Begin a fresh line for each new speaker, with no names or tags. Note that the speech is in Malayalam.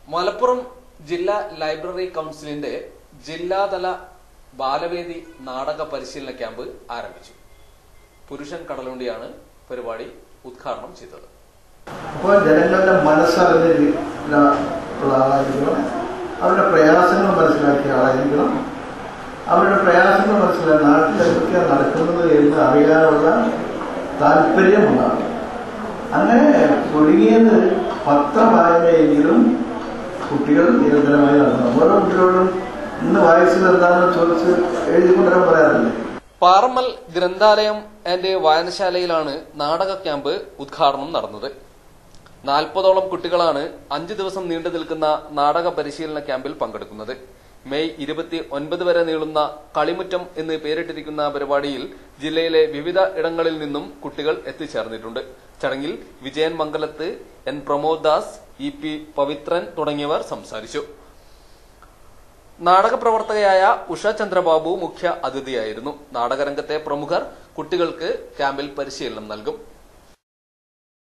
മലപ്പുറം ജില്ലാ ലൈബ്രറി കൗൺസിലിന്റെ ജില്ലാതല ബാലവേദി നാടക പരിശീലന ക്യാമ്പ് ആരംഭിച്ചു പുരുഷൻ കടലുണ്ടിയാണ് പരിപാടി ഉദ്ഘാടനം ചെയ്തത്
അപ്പോൾ ജനങ്ങളുടെ മനസ്സറിഞ്ഞ് ഉള്ള ആളായിരിക്കണം അവരുടെ പ്രയാസങ്ങൾ മനസ്സിലാക്കിയ ആളായിരിക്കണം അവരുടെ പ്രയാസങ്ങൾ മനസ്സിലാക്കി നാട്ടിൽ എന്തൊക്കെയാണ് നടക്കുന്നത് എന്ന് അറിയാനുള്ള താല്പര്യമുണ്ടാകും അങ്ങനെ ഒടുങ്ങിയത് പത്രവായനയെങ്കിലും കുട്ടികൾ നിരന്തരമായി നടന്നു ഓരോ കുട്ടികളോടും ഇന്ന് വായിച്ചത് എന്താണെന്ന് ചോദിച്ച് എഴുതിക്കൊണ്ടുവരാൻ പറയാറില്ലേ
പാറമ്മൽ ഗ്രന്ഥാലയം ആൻഡ് വായനശാലയിലാണ് നാടക ക്യാമ്പ് ഉദ്ഘാടനം നടന്നത് നാൽപ്പതോളം കുട്ടികളാണ് അഞ്ചു ദിവസം നീണ്ടു നിൽക്കുന്ന നാടക പരിശീലന ക്യാമ്പിൽ പങ്കെടുക്കുന്നത് മെയ് ഇരുപത്തി ഒൻപത് വരെ നീളുന്ന കളിമുറ്റം എന്ന് പേരിട്ടിരിക്കുന്ന പരിപാടിയിൽ ജില്ലയിലെ വിവിധ ഇടങ്ങളിൽ നിന്നും കുട്ടികൾ എത്തിച്ചേർന്നിട്ടുണ്ട് ചടങ്ങിൽ Vijayan Mangalath N Pramod Das E P Pavithran തുടങ്ങിയവർ സംസാരിച്ചു നാടക പ്രവർത്തകയായ ഉഷ ചന്ദ്രബാബു മുഖ്യ അതിഥിയായിരുന്നു നാടകരംഗത്തെ പ്രമുഖർ കുട്ടികൾക്ക് ക്യാമ്പിൽ പരിശീലനം നൽകും